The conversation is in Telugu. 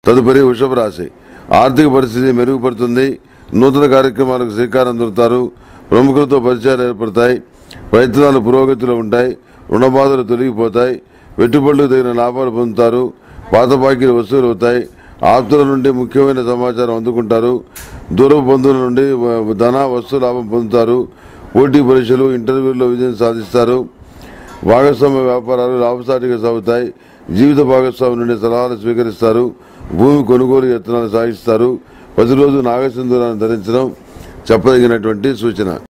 తదుపరి వృషభ రాశి ఆర్థిక పరిస్థితి మెరుగుపడుతుంది నూతన కార్యక్రమాలకు శ్రీకారం చుడతారు ప్రముఖులతో పరిచయాలు ఏర్పడతాయి ప్రయత్నాలు పురోగతిలో ఉంటాయి రుణ బాధలు తొలగిపోతాయి పెట్టుబడులకు తగిన లాభాలు పొందుతారు పాత బాకీలు వసూలు అవుతాయి ఆప్తుల నుండి ముఖ్యమైన సమాచారం అందుకుంటారు దూరపు బంధువుల నుండి వ- ధన వస్తు లాభం పొందుతారు పోటీ పరీక్షలు ఇంటర్వ్యూల్లో విజయం సాధిస్తారు భాగస్వామ్య వ్యాపారాలు లాభసాటిగా సాగుతాయి జీవిత భాగస్వామి నుండి సలహాలు స్వీకరిస్తారు భూమి కొనుగోలు యత్నాలు సాగిస్తారు ప్రతిరోజు నాగసింధూరాన్ని ధరించడం చెప్పదగినటువంటి సూచన